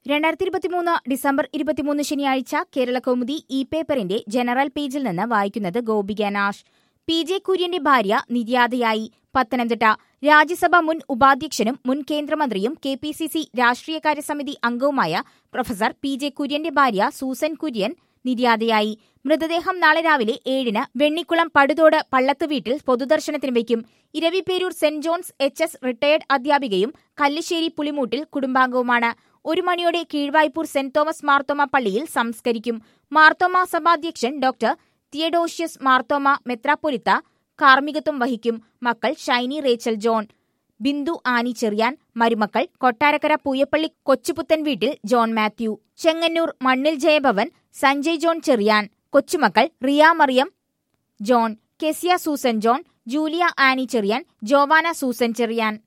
രണ്ടായിരത്തി ഇരുപത്തിമൂന്ന് ഡിസംബർ ഇരുപത്തിമൂന്ന് ശനിയാഴ്ച കേരള കൗമുദി ഇ പേപ്പറിന്റെ ജനറൽ പേജിൽ നിന്ന് വായിക്കുന്നത് ഗോപിക നാഷ് പി ജെ കുര്യന്റെ ഭാര്യ നിര്യാതയായി പത്തനംതിട്ട രാജ്യസഭ മുൻ ഉപാധ്യക്ഷനും മുൻ കേന്ദ്രമന്ത്രിയും കെ പി സി സി രാഷ്ട്രീയകാര്യ സമിതി അംഗവുമായ പ്രൊഫസർ പി ജെ കുര്യന്റെ ഭാര്യ സൂസൻ കുര്യൻ നിര്യാതയായി മൃതദേഹം നാളെ രാവിലെ ഏഴിന് വെണ്ണിക്കുളം പടുതോട് പള്ളത്ത് വീട്ടിൽ പൊതുദർശനത്തിന് വയ്ക്കും Eraviperoor Saint John's H S retired അധ്യാപികയും കല്ലിശ്ശേരി പുളിമൂട്ടിൽ കുടുംബാംഗവുമാണ് ഒരു മണിയോടെ കീഴ്വായ്പൂർ സെന്റ് തോമസ് മാർത്തോമ പള്ളിയിൽ സംസ്കരിക്കും മാർത്തോമ സഭാധ്യക്ഷൻ ഡോക്ടർ തിയഡോഷ്യസ് മാർത്തോമ മെത്രാപ്പൊലിത്ത കാർമ്മികത്വം വഹിക്കും മക്കൾ Shiny Rachel John Bindu Annie Cherian മരുമക്കൾ കൊട്ടാരക്കര പൂയപ്പള്ളി കൊച്ചുപുത്തൻ വീട്ടിൽ John Mathew Chengannur Mannil Jayabhavan Sanjay John Cherian കൊച്ചുമക്കൾ Riya Mariam John Kezia Susan John Julia Annie Cherian Joanna Susan Cherian